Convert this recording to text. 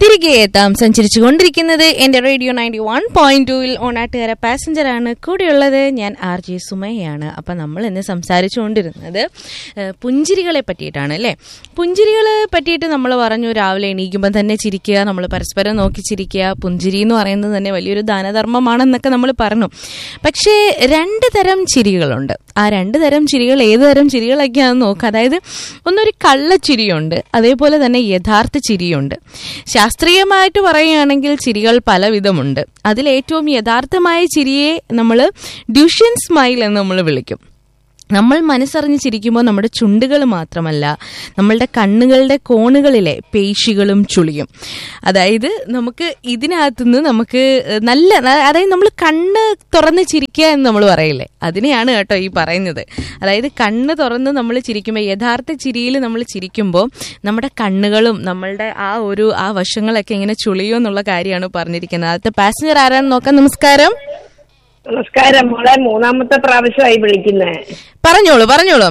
തിരികെ എത്താം സഞ്ചരിച്ചു കൊണ്ടിരിക്കുന്നത് എന്റെ റേഡിയോ നയൻറ്റി വൺ പോയിന്റ് ടൂവിൽ ഓണാട്ടുകാര പാസഞ്ചർ ആണ് കൂടെയുള്ളത് ഞാൻ ആർ ജെ സുമയാണ് അപ്പം നമ്മൾ ഇന്ന് സംസാരിച്ചുകൊണ്ടിരുന്നത് ഏഹ്, പുഞ്ചിരികളെ പറ്റിയിട്ടാണ് അല്ലേ പുഞ്ചിരികളെ പറ്റിയിട്ട് നമ്മൾ പറഞ്ഞു രാവിലെ എണീക്കുമ്പോൾ തന്നെ ചിരിക്കുക നമ്മൾ പരസ്പരം നോക്കി ചിരിക്കുക പുഞ്ചിരി എന്ന് പറയുന്നത് തന്നെ വലിയൊരു ദാനധർമ്മമാണെന്നൊക്കെ നമ്മൾ പറഞ്ഞു പക്ഷേ രണ്ട് തരം ചിരികളുണ്ട് ആ രണ്ട് തരം ചിരികൾ ഏത് തരം ചിരികളൊക്കെയാണെന്ന് നോക്കുക അതായത് ഒന്നൊരു കള്ളച്ചിരിയുണ്ട് അതേപോലെ തന്നെ യഥാർത്ഥ ചിരിയുണ്ട് ശാസ്ത്രീയമായിട്ട് പറയുകയാണെങ്കിൽ ചിരികൾ പലവിധമുണ്ട് അതിലേറ്റവും യഥാർത്ഥമായ ചിരിയെ നമ്മൾ ഡ്യൂഷ്യൻ സ്മൈൽ എന്ന് നമ്മൾ വിളിക്കും നമ്മൾ മനസ്സറിഞ്ഞ് ചിരിക്കുമ്പോൾ നമ്മുടെ ചുണ്ടുകൾ മാത്രമല്ല നമ്മളുടെ കണ്ണുകളുടെ കോണുകളിലെ പേശികളും ചുളിയും അതായത് നമുക്ക് ഇതിനകത്തുനിന്ന് നമുക്ക് നല്ല അതായത് നമ്മൾ കണ്ണ് തുറന്ന് ചിരിക്കുക എന്ന് നമ്മൾ പറയില്ലേ അതിനെയാണ് കേട്ടോ ഈ പറയുന്നത് അതായത് കണ്ണ് തുറന്ന് നമ്മൾ ചിരിക്കുമ്പോൾ യഥാർത്ഥ ചിരിയിൽ നമ്മൾ ചിരിക്കുമ്പോൾ നമ്മുടെ കണ്ണുകളും നമ്മളുടെ ആ ഒരു ആ വശങ്ങളൊക്കെ ഇങ്ങനെ ചുളിയോ എന്നുള്ള കാര്യമാണ് പറഞ്ഞിരിക്കുന്നത് ആദ്യത്തെ പാസഞ്ചർ ആരാന്ന് നോക്കാം നമസ്കാരം നമസ്കാരം മോളെ മൂന്നാമത്തെ പ്രാവശ്യമായി വിളിക്കുന്നേ പറഞ്ഞോളൂ പറഞ്ഞോളൂ